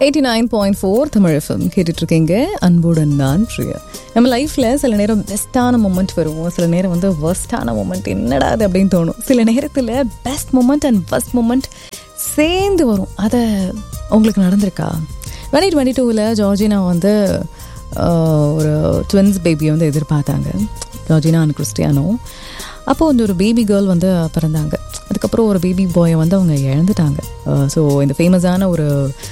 eighty nine point four Tamil FM கேட்டுட்ருக்கீங்க அன்புடன் நான் பிரியா நம்ம லைஃப்பில் சில நேரம் பெஸ்ட்டான மூமெண்ட் வருவோம் சில நேரம் வந்து ஒர்ஸ்டான மூமெண்ட் என்னடா அது அப்படின்னு தோணும் சில நேரத்தில் best moment and first moment சேர்ந்து வரும் அதை உங்களுக்கு நடந்திருக்கா டுவெண்ட்டி டுவெண்ட்டி டூவில் ஜார்ஜினா வந்து ஆஹ், ஒரு ட்வின்ஸ் பேபியை வந்து எதிர்பார்த்தாங்க ஜார்ஜினா அண்ட் கிறிஸ்டியானோ அப்போது வந்து ஒரு பேபி கேர்ள் வந்து பிறந்தாங்க அதுக்கப்புறம் ஒரு பேபி பாயை வந்து அவங்க இழந்துட்டாங்க ஸோ இந்த ஃபேமஸான ஒரு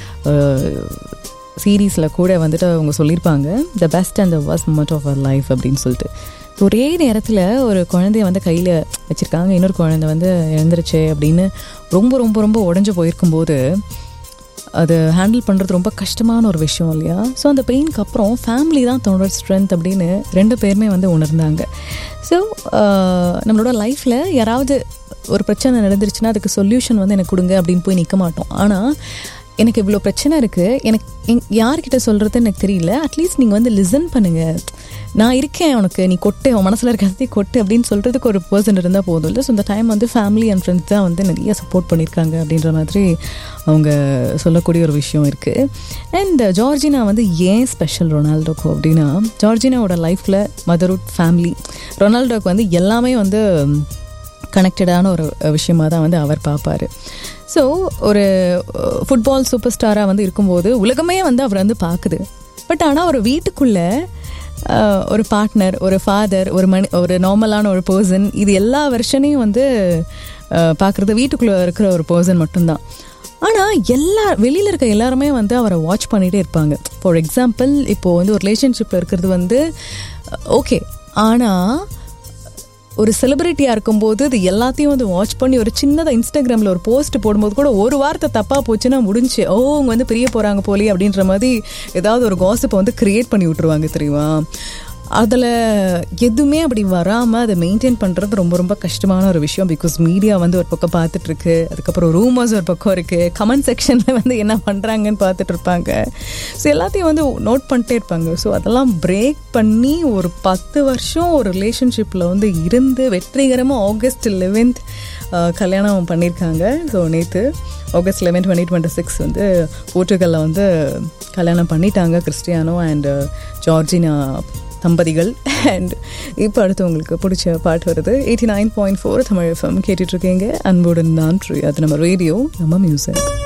சீரீஸில் கூட வந்துட்டு அவங்க சொல்லியிருப்பாங்க the best and the worst moment of our life அப்படின்னு சொல்லிட்டு So, ஒரே நேரத்தில் ஒரு குழந்தைய வந்து கையில் வச்சுருக்காங்க இன்னொரு குழந்தை வந்து இழந்துருச்சு அப்படின்னு ரொம்ப ரொம்ப ரொம்ப உடஞ்சி போயிருக்கும்போது அது ஹேண்டில் பண்ணுறது ரொம்ப கஷ்டமான ஒரு விஷயம் இல்லையா ஸோ அந்த பெயினுக்கு அப்புறம் ஃபேமிலி தான் தன்னோட ஸ்ட்ரென்த் அப்படின்னு ரெண்டு பேருமே வந்து உணர்ந்தாங்க ஸோ நம்மளோட லைஃப்பில் யாராவது ஒரு பிரச்சனை நடந்துருச்சுன்னா அதுக்கு சொல்யூஷன் வந்து எனக்கு கொடுங்க அப்படின்னு போய் நிற்க மாட்டோம் ஆனால் எனக்கு இவ்வளோ பிரச்சனை இருக்குது எனக்கு எங்- யார்கிட்ட சொல்கிறது எனக்கு தெரியல அட்லீஸ்ட் நீங்கள் வந்து லிசன் பண்ணுங்கள் நான் இருக்கேன் உனக்கு நீ கொட்டு உன் மனசில் இருக்கிறதே கொட்டு அப்படின்னு சொல்கிறதுக்கு ஒரு பர்சன் இருந்தால் போதும் இல்லை ஸோ இந்த டைம் வந்து ஃபேமிலி அண்ட் ஃப்ரெண்ட்ஸ் தான் வந்து நிறைய சப்போர்ட் பண்ணியிருக்காங்க அப்படின்ற மாதிரி அவங்க சொல்லக்கூடிய ஒரு விஷயம் இருக்குது அண்ட் ஜார்ஜினா வந்து ஏன் ஸ்பெஷல் ரொனால்டோக்கு அப்படின்னா ஜார்ஜினாவோட லைஃப்பில் மதர்வுட் ஃபேமிலி ரொனால்டோக்கு வந்து எல்லாமே வந்து கனெக்டடான ஒரு விஷயமாக தான் வந்து அவர் பார்ப்பார் ஸோ ஒரு ஃபுட்பால் சூப்பர் ஸ்டாராக வந்து இருக்கும்போது உலகமே வந்து அவர் வந்து பார்க்குது பட் ஆனால் ஒரு வீட்டுக்குள்ளே அஹ், ஒரு பார்ட்னர் ஒரு ஃபாதர் ஒரு மனி ஒரு நார்மலான ஒரு பர்சன் இது எல்லா வருஷனையும் வந்து பார்க்குறது வீட்டுக்குள்ளே இருக்கிற ஒரு பர்சன் மட்டும்தான் ஆனால் எல்லா வெளியில் இருக்க எல்லாருமே வந்து அவரை வாட்ச் பண்ணிகிட்டே இருப்பாங்க ஃபார் எக்ஸாம்பிள் இப்போது வந்து ஒரு ரிலேஷன்ஷிப்பில் இருக்கிறது வந்து ஓகே ஆனால் ஒரு செலிபிரிட்டியாக இருக்கும்போது இது எல்லாத்தையும் வந்து வாட்ச் பண்ணி ஒரு சின்னதாக இன்ஸ்டாகிராமில் ஒரு போஸ்ட் போடும்போது கூட ஒரு வார்த்தை தப்பாக போச்சுன்னா முடிஞ்சு ஓ அவங்க வந்து பிரிய போகிறாங்க போலி அப்படின்ற மாதிரி ஏதாவது ஒரு காசிப்பை வந்து கிரியேட் பண்ணி விட்டுருவாங்க தெரியுமா அதில் எதுவுமே அப்படி வராமல் அதை மெயின்டைன் பண்ணுறது ரொம்ப ரொம்ப கஷ்டமான ஒரு விஷயம் பிகாஸ் மீடியா வந்து ஒரு பக்கம் பார்த்துட்ருக்கு அதுக்கப்புறம் ரூமர்ஸ் ஒரு பக்கம் இருக்குது கமெண்ட் செக்ஷனில் வந்து என்ன பண்ணுறாங்கன்னு பார்த்துட்டு இருப்பாங்க ஸோ எல்லாத்தையும் வந்து நோட் பண்ணிட்டே இருப்பாங்க ஸோ அதெல்லாம் பிரேக் பண்ணி ஒரு பத்து வருஷம் ஒரு ரிலேஷன்ஷிப்பில் வந்து இருந்து வெற்றிகரமாக ஆகஸ்ட் லெவன்த் கல்யாணம் பண்ணியிருக்காங்க ஸோ நேற்று August eleven twenty twenty six வந்து போர்ச்சுகலில் வந்து கல்யாணம் பண்ணிட்டாங்க கிறிஸ்டியானோ அண்ட் ஜார்ஜினா தம்பதிகள் அண்ட் இப்போ அடுத்து உங்களுக்கு பிடிச்ச பாட்டு வருது eighty nine point four Tamil FM கேட்டுட்ருக்கீங்க அன்புடன் நான் ட்ரூ அது நம்ம ரேடியோ நம்ம மியூசிக்